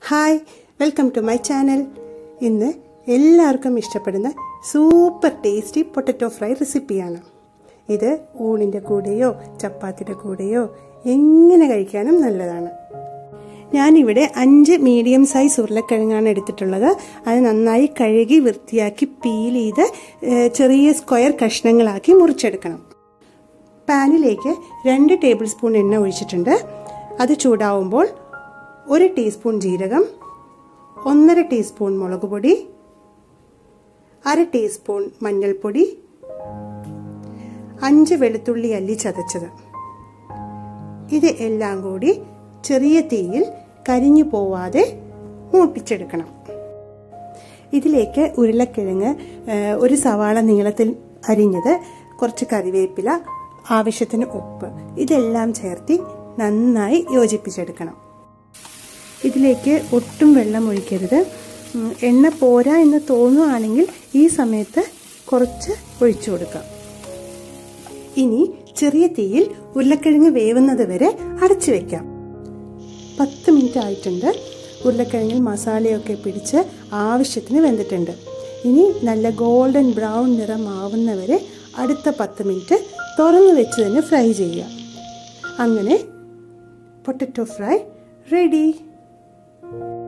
hi welcome to my channel ഇന്ന് എല്ലാവർക്കും ഇഷ്ടപ്പെടുന്ന സൂപ്പർ ടേസ്റ്റി പൊട്ടറ്റോ ഫ്രൈ റെസിപ്പിയാണ് ഇത് ഊണിൻ്റെ കൂടെയോ ചപ്പാത്തിയുടെ കൂടെയോ എങ്ങനെ കഴിക്കാനും നല്ലതാണ് ഞാനിവിടെ അഞ്ച് മീഡിയം സൈസ് ഉരുളക്കിഴങ്ങാണ് എടുത്തിട്ടുള്ളത് അത് നന്നായി കഴുകി വൃത്തിയാക്കി പീൽ ചെയ്ത് ചെറിയ സ്ക്വയർ കഷ്ണങ്ങളാക്കി മുറിച്ചെടുക്കണം പാനിലേക്ക് രണ്ട് ടേബിൾ സ്പൂൺ എണ്ണ ഒഴിച്ചിട്ടുണ്ട് അത് ചൂടാവുമ്പോൾ ഒരു ടീസ്പൂൺ ജീരകം ഒന്നര ടീസ്പൂൺ മുളക് പൊടി അര ടീസ്പൂൺ മഞ്ഞൾപ്പൊടി അഞ്ച് വെളുത്തുള്ളി അല്ലി ചതച്ചത് ഇത് എല്ലാം കൂടി ചെറിയ തീയിൽ കരിഞ്ഞു പോവാതെ മൂപ്പിച്ചെടുക്കണം ഇതിലേക്ക് ഉരുളക്കിഴങ്ങ് ഒരു സവാള നീളത്തിൽ അരിഞ്ഞത് കുറച്ച് കറിവേപ്പില ആവശ്യത്തിന് ഉപ്പ് ഇതെല്ലാം ചേർത്തി നന്നായി യോജിപ്പിച്ചെടുക്കണം ഇതിലേക്ക് ഒട്ടും വെള്ളം ഒഴിക്കരുത് എണ്ണ പോരാ എന്ന് തോന്നുകയാണെങ്കിൽ ഈ സമയത്ത് കുറച്ച് ഒഴിച്ചു കൊടുക്കാം ഇനി ചെറിയ തീയിൽ ഉരുളക്കിഴങ്ങ് വേവുന്നത് വരെ അടച്ചു വെക്കാം പത്ത് മിനിറ്റ് ആയിട്ടുണ്ട് ഉരുളക്കിഴങ്ങിൽ മസാലയൊക്കെ പിടിച്ച് ആവശ്യത്തിന് വെന്തിട്ടുണ്ട് ഇനി നല്ല ഗോൾഡൻ ബ്രൗൺ നിറം ആവുന്നവരെ അടുത്ത പത്ത് മിനിറ്റ് തുറന്നു വെച്ച് തന്നെ ഫ്രൈ ചെയ്യുക അങ്ങനെ പൊട്ടറ്റോ ഫ്രൈ റെഡി